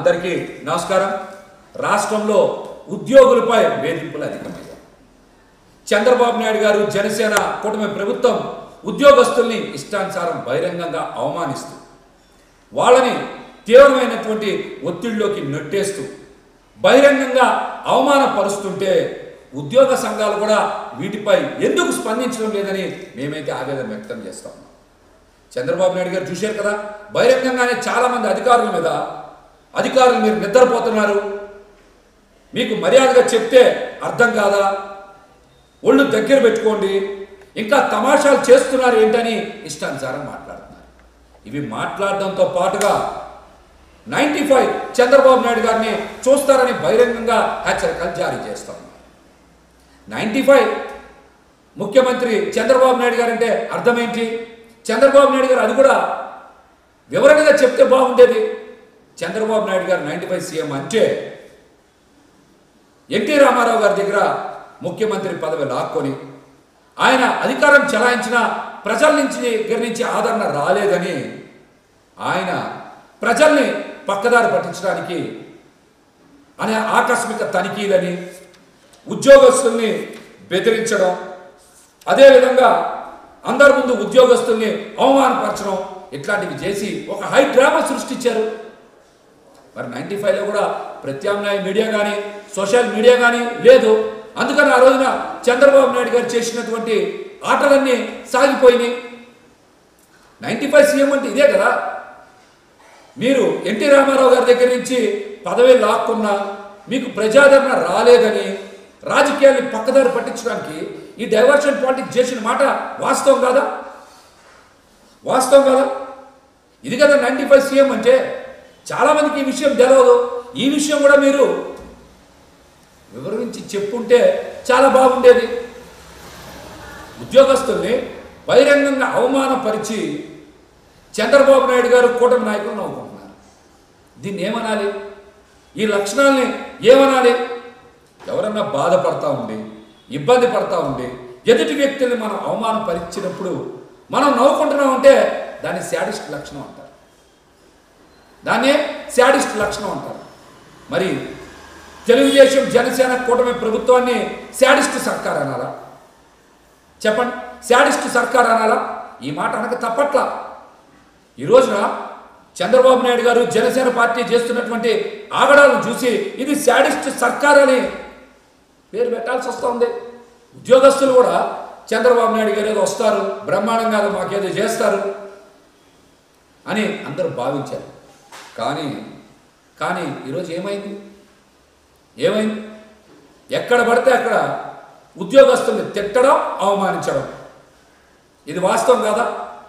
అందరికీ నమస్కారం రాష్ట్రంలో ఉద్యోగులపై వేధింపులు అధికమయ్యాయి చంద్రబాబు నాయుడు గారు జనసేన కూటమి ప్రభుత్వం ఉద్యోగస్తుల్ని ఇష్టానుసారం బహిరంగంగా అవమానిస్తూ వాళ్ళని తీవ్రమైనటువంటి ఒత్తిడిలోకి నెట్టేస్తూ బహిరంగంగా అవమానపరుస్తుంటే ఉద్యోగ సంఘాలు కూడా వీటిపై ఎందుకు స్పందించడం లేదని మేమైతే ఆవేదన వ్యక్తం చేస్తాం చంద్రబాబు నాయుడు గారు చూశారు కదా బహిరంగంగానే చాలా మంది అధికారుల మీద అధికారులు మీరు నిద్రపోతున్నారు మీకు మర్యాదగా చెప్తే అర్థం కాదా ఒళ్ళు దగ్గర పెట్టుకోండి ఇంకా తమాషాలు చేస్తున్నారు ఏంటని ఇష్టానుసారం మాట్లాడుతున్నారు ఇవి మాట్లాడడంతో పాటుగా నైంటీ ఫైవ్ చంద్రబాబు నాయుడు గారిని చూస్తారని బహిరంగంగా హెచ్చరికలు జారీ చేస్తాం నైంటీ ఫైవ్ ముఖ్యమంత్రి చంద్రబాబు నాయుడు గారు అంటే అర్థం ఏంటి చంద్రబాబు నాయుడు గారు అది కూడా వివరణగా చెప్తే బాగుండేది చంద్రబాబు నాయుడు గారు నైంటీ ఫైవ్ సీఎం అంటే ఎన్టీ రామారావు గారి దగ్గర ముఖ్యమంత్రి పదవి లాక్కొని ఆయన అధికారం చెలాయించిన ప్రజల నుంచి దగ్గర నుంచి ఆదరణ రాలేదని ఆయన ప్రజల్ని పక్కదారి పట్టించడానికి అనే ఆకస్మిక తనిఖీలని ఉద్యోగస్తుల్ని బెదిరించడం అదేవిధంగా అందరి ముందు ఉద్యోగస్తుల్ని అవమానపరచడం ఇట్లాంటివి చేసి ఒక హై డ్రామా సృష్టించారు మరి నైంటీ ఫైవ్లో కూడా ప్రత్యామ్నాయ మీడియా కానీ సోషల్ మీడియా కానీ లేదు అందుకని ఆ రోజున చంద్రబాబు నాయుడు గారు చేసినటువంటి ఆటలన్నీ సాగిపోయినాయి నైంటీ ఫైవ్ సీఎం అంటే ఇదే కదా మీరు ఎన్టీ రామారావు గారి దగ్గర నుంచి పదవి లాక్కున్నా మీకు ప్రజాదరణ రాలేదని రాజకీయాల్ని పక్కదారి పట్టించడానికి ఈ డైవర్షన్ పాలిటిక్స్ చేసిన మాట వాస్తవం కాదా వాస్తవం కాదా ఇది కదా నైంటీ ఫైవ్ సీఎం అంటే చాలామందికి ఈ విషయం తెలవదు ఈ విషయం కూడా మీరు వివరించి చెప్పుంటే చాలా బాగుండేది ఉద్యోగస్తుల్ని బహిరంగంగా అవమానపరిచి చంద్రబాబు నాయుడు గారు కూటమి నాయకులు నవ్వుకుంటున్నారు దీన్ని ఏమనాలి ఈ లక్షణాలని ఏమనాలి ఎవరన్నా బాధపడతా ఉండి ఇబ్బంది పడతా ఉండి ఎదుటి వ్యక్తుల్ని మనం అవమానపరిచినప్పుడు మనం నవ్వుకుంటున్నాం అంటే దాన్ని శాడిస్ట్ లక్షణం అంటారు దాన్నే శాడిస్ట్ లక్షణం అంటారు మరి తెలుగుదేశం జనసేన కూటమి ప్రభుత్వాన్ని శాడిస్ట్ సర్కార్ అనాలా చెప్పండి శాడిస్ట్ సర్కార్ అనాలా ఈ మాట అనక తప్పట్ల ఈ రోజున చంద్రబాబు నాయుడు గారు జనసేన పార్టీ చేస్తున్నటువంటి ఆగడాలను చూసి ఇది శాడిస్ట్ సర్కార్ అని పేరు పెట్టాల్సి వస్తుంది ఉద్యోగస్తులు కూడా చంద్రబాబు నాయుడు గారు ఏదో వస్తారు బ్రహ్మాండంగా మాకేదో చేస్తారు అని అందరూ భావించారు కానీ కానీ ఈరోజు ఏమైంది ఏమైంది ఎక్కడ పడితే అక్కడ ఉద్యోగస్తుల్ని తిట్టడం అవమానించడం ఇది వాస్తవం కాదా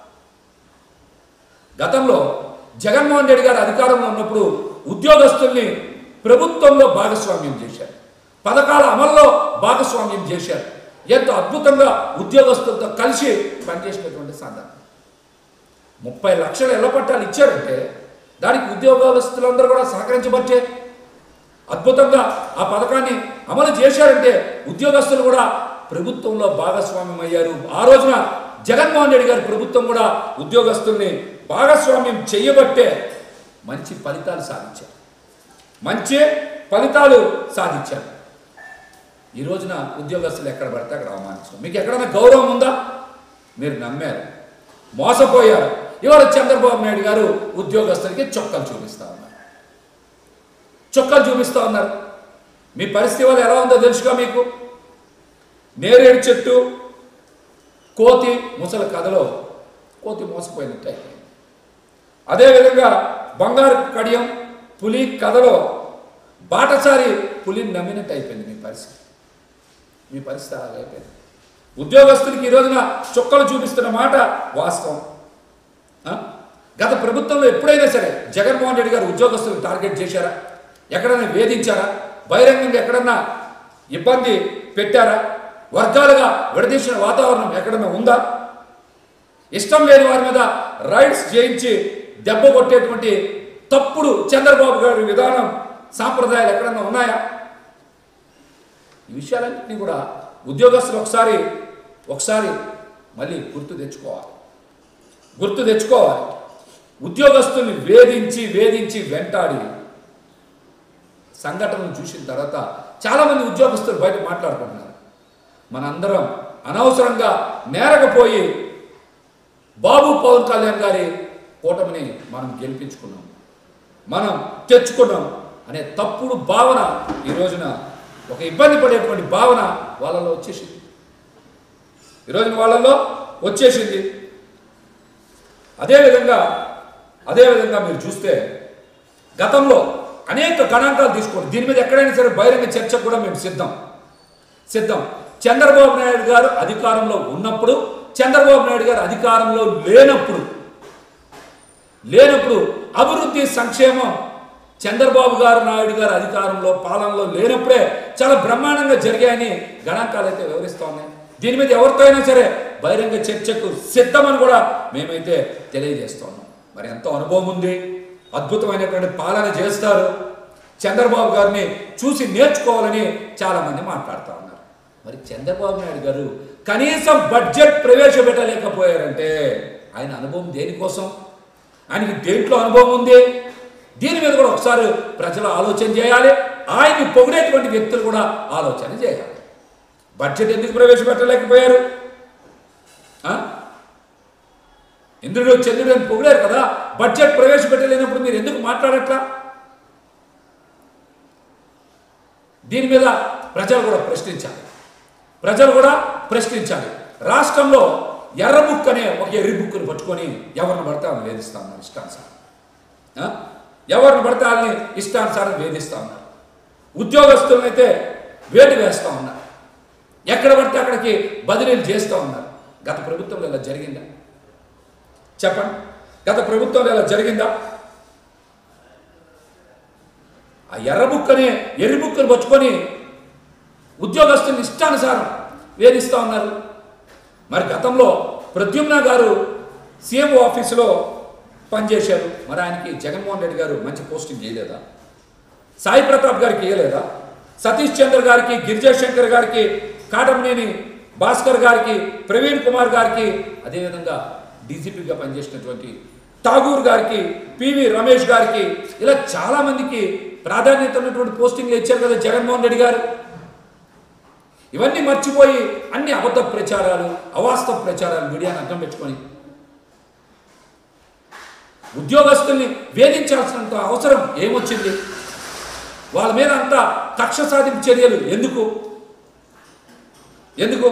గతంలో జగన్మోహన్ రెడ్డి గారు అధికారంలో ఉన్నప్పుడు ఉద్యోగస్తుల్ని ప్రభుత్వంలో భాగస్వామ్యం చేశారు పథకాల అమల్లో భాగస్వామ్యం చేశారు ఎంతో అద్భుతంగా ఉద్యోగస్తులతో కలిసి పనిచేసినటువంటి సందర్భం ముప్పై లక్షల ఇళ్ల పట్టాలు ఇచ్చారంటే దానికి ఉద్యోగస్తులందరూ కూడా సహకరించబట్టే అద్భుతంగా ఆ పథకాన్ని అమలు చేశారంటే ఉద్యోగస్తులు కూడా ప్రభుత్వంలో భాగస్వామ్యం అయ్యారు ఆ రోజున జగన్మోహన్ రెడ్డి గారి ప్రభుత్వం కూడా ఉద్యోగస్తుల్ని భాగస్వామ్యం చేయబట్టే మంచి ఫలితాలు సాధించారు మంచి ఫలితాలు సాధించారు ఈ రోజున ఉద్యోగస్తులు ఎక్కడ పడితే అక్కడ అవమానించడం మీకు ఎక్కడైనా గౌరవం ఉందా మీరు నమ్మారు మోసపోయారు ఇవాళ చంద్రబాబు నాయుడు గారు ఉద్యోగస్తులకి చొక్కలు చూపిస్తా ఉన్నారు చొక్కలు చూపిస్తా ఉన్నారు మీ పరిస్థితి వల్ల ఎలా ఉందో తెలుసుగా మీకు నేరేడు చెట్టు కోతి ముసల కథలో కోతి మోసపోయినట్టు అయిపోయింది అదేవిధంగా బంగారు కడియం పులి కథలో బాటసారి పులిని నమ్మినట్టు అయిపోయింది మీ పరిస్థితి మీ పరిస్థితి అలాగే అయిపోయింది ఉద్యోగస్తులకి ఈ రోజున చుక్కలు చూపిస్తున్న మాట వాస్తవం ఆ? గత ప్రభుత్వంలో ఎప్పుడైనా సరే జగన్మోహన్ రెడ్డి గారు ఉద్యోగస్తులను టార్గెట్ చేశారా ఎక్కడైనా వేధించారా బహిరంగంగా ఎక్కడన్నా ఇబ్బంది పెట్టారా వర్గాలుగా విడదీసిన వాతావరణం ఎక్కడన్నా ఉందా ఇష్టం లేని వారి మీద రైడ్స్ చేయించి దెబ్బ కొట్టేటువంటి తప్పుడు చంద్రబాబు గారి విధానం సాంప్రదాయాలు ఎక్కడన్నా ఉన్నాయా ఈ విషయాలన్నింటినీ కూడా ఉద్యోగస్తులు ఒకసారి ఒకసారి మళ్ళీ గుర్తు తెచ్చుకోవాలి గుర్తు తెచ్చుకోవాలి ఉద్యోగస్తుల్ని వేధించి వేధించి వెంటాడి సంఘటనలు చూసిన తర్వాత చాలామంది ఉద్యోగస్తులు బయట మాట్లాడుకుంటున్నారు మనందరం అనవసరంగా నేరకపోయి బాబు పవన్ కళ్యాణ్ గారి కూటమిని మనం గెలిపించుకున్నాం మనం తెచ్చుకున్నాం అనే తప్పుడు భావన ఈ రోజున ఒక ఇబ్బంది పడేటువంటి భావన వాళ్ళలో వచ్చేసింది ఈ రోజున వాళ్ళలో వచ్చేసింది అదేవిధంగా అదేవిధంగా మీరు చూస్తే గతంలో అనేక గణాంకాలు తీసుకోండి దీని మీద ఎక్కడైనా సరే బహిరంగ చర్చకు కూడా మేము సిద్ధం సిద్ధం చంద్రబాబు నాయుడు గారు అధికారంలో ఉన్నప్పుడు చంద్రబాబు నాయుడు గారు అధికారంలో లేనప్పుడు లేనప్పుడు అభివృద్ధి సంక్షేమం చంద్రబాబు గారు నాయుడు గారు అధికారంలో పాలనలో లేనప్పుడే చాలా బ్రహ్మాండంగా జరిగాయని గణాంకాలు అయితే వివరిస్తా ఉన్నాయి దీని మీద ఎవరితో అయినా సరే బహిరంగ చర్చకు సిద్ధమని కూడా మేమైతే తెలియజేస్తా ఉన్నాం మరి ఎంతో అనుభవం ఉంది అద్భుతమైనటువంటి పాలన చేస్తారు చంద్రబాబు గారిని చూసి నేర్చుకోవాలని చాలామంది మాట్లాడుతూ ఉన్నారు మరి చంద్రబాబు నాయుడు గారు కనీసం బడ్జెట్ ప్రవేశపెట్టలేకపోయారంటే ఆయన అనుభవం దేనికోసం ఆయనకి దేంట్లో అనుభవం ఉంది దీని మీద కూడా ఒకసారి ప్రజలు ఆలోచన చేయాలి ఆయన్ని పొగిడేటువంటి వ్యక్తులు కూడా ఆలోచన చేయాలి బడ్జెట్ ఎందుకు ప్రవేశపెట్టలేకపోయారు ఆ? ఇంద్రుడు చంద్రుడు అని పొగిడారు కదా బడ్జెట్ ప్రవేశపెట్టలేనప్పుడు మీరు ఎందుకు మాట్లాడట్లా దీని మీద ప్రజలు కూడా ప్రశ్నించాలి ప్రజలు కూడా ప్రశ్నించాలి రాష్ట్రంలో ఎర్ర బుక్ అనే ఒక ఎర్రి బుక్ని పట్టుకొని ఎవరిని పడితే వాళ్ళని వేధిస్తా ఉన్నారు ఇష్టానుసారం ఆ? ఎవరిని పడితే వాళ్ళని ఇష్టానుసారం వేధిస్తా ఉన్నారు ఉద్యోగస్తులను అయితే వేటు వేస్తూ ఉన్నారు ఎక్కడ పడితే అక్కడికి బదిలీలు చేస్తూ ఉన్నారు గత ప్రభుత్వంలో ఇలా జరిగిందా చెప్పండి గత ప్రభుత్వంలో ఇలా జరిగిందా ఆ ఎర్ర బుక్కని ఎర్రి బుక్కని పట్టుకొని ఉద్యోగస్తుల్ని ఇష్టానుసారం వేధిస్తూ ఉన్నారు మరి గతంలో ప్రద్యుమ్న గారు సీఎం ఆఫీసులో పనిచేశారు మరి ఆయనకి జగన్మోహన్ రెడ్డి గారు మంచి పోస్టింగ్ చేయలేదా సాయి ప్రతాప్ గారికి ఇవ్వలేదా సతీష్ చంద్ర గారికి గిరిజాశంకర్ గారికి కాటమనేని భాస్కర్ గారికి ప్రవీణ్ కుమార్ గారికి అదేవిధంగా డీజీపీగా పనిచేసినటువంటి ఠాగూర్ గారికి పివి రమేష్ గారికి ఇలా చాలా మందికి ప్రాధాన్యత ఉన్నటువంటి పోస్టింగ్లు ఇచ్చారు కదా జగన్మోహన్ రెడ్డి గారు ఇవన్నీ మర్చిపోయి అన్ని అబద్ధ ప్రచారాలు అవాస్తవ ప్రచారాలు మీడియాను అర్థం పెట్టుకొని ఉద్యోగస్తుల్ని వేధించాల్సినంత అవసరం ఏమొచ్చింది వాళ్ళ మీద అంత కక్ష సాధింపు చర్యలు ఎందుకు ఎందుకు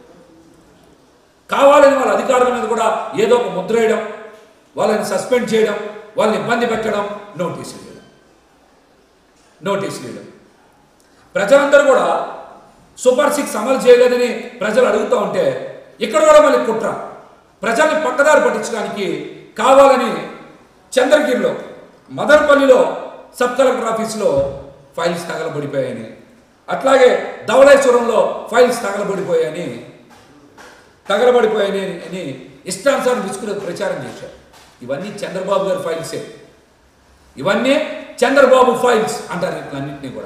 కావాలని వాళ్ళ అధికారుల మీద కూడా ఏదో ఒక ముద్ర వేయడం వాళ్ళని సస్పెండ్ చేయడం వాళ్ళని ఇబ్బంది పెట్టడం నోటీసులు ఇవ్వడం నోటీసులు ఇవ్వడం ప్రజలందరూ కూడా సూపర్ సిక్స్ అమలు చేయలేదని ప్రజలు అడుగుతూ ఉంటే ఇక్కడ కూడా మళ్ళీ కుట్ర ప్రజల్ని పక్కదారి పట్టించడానికి కావాలని చంద్రగిరిలో మదనపల్లిలో సబ్ కలెక్టర్ ఆఫీస్లో ఫైల్స్ తగలబడిపోయాయని అట్లాగే ధవళేశ్వరంలో ఫైల్స్ తగలబడిపోయాయని తగలబడిపోయాయని అని ఇష్టానుసారం తీసుకునే ప్రచారం చేశారు ఇవన్నీ చంద్రబాబు గారి ఫైల్సే ఇవన్నీ చంద్రబాబు ఫైల్స్ అంటారు ఇట్లన్నింటినీ కూడా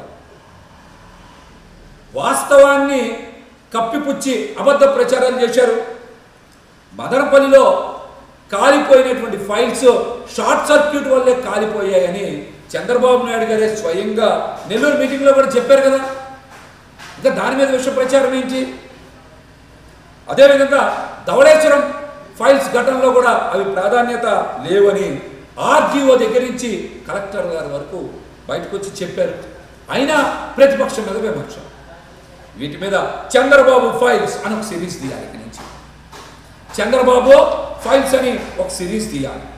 వాస్తవాన్ని కప్పిపుచ్చి అబద్ధ ప్రచారం చేశారు మదనపల్లిలో కాలిపోయినటువంటి ఫైల్స్ షార్ట్ సర్క్యూట్ వల్లే కాలిపోయాయని చంద్రబాబు నాయుడు గారే స్వయంగా నెల్లూరు మీటింగ్లో కూడా చెప్పారు కదా ఇంకా దాని మీద విషయ ప్రచారం ఏంటి అదేవిధంగా ధవళేశ్వరం ఫైల్స్ ఘటనలో కూడా అవి ప్రాధాన్యత లేవని ఆర్జీఓ దగ్గర నుంచి కలెక్టర్ గారి వరకు బయటకు వచ్చి చెప్పారు అయినా ప్రతిపక్షం మీద విమర్శ వీటి మీద చంద్రబాబు ఫైల్స్ అని ఒక సిరీస్ తీయాలి ఇక్కడి నుంచి చంద్రబాబు ఫైల్స్ అని ఒక సిరీస్ తీయాలి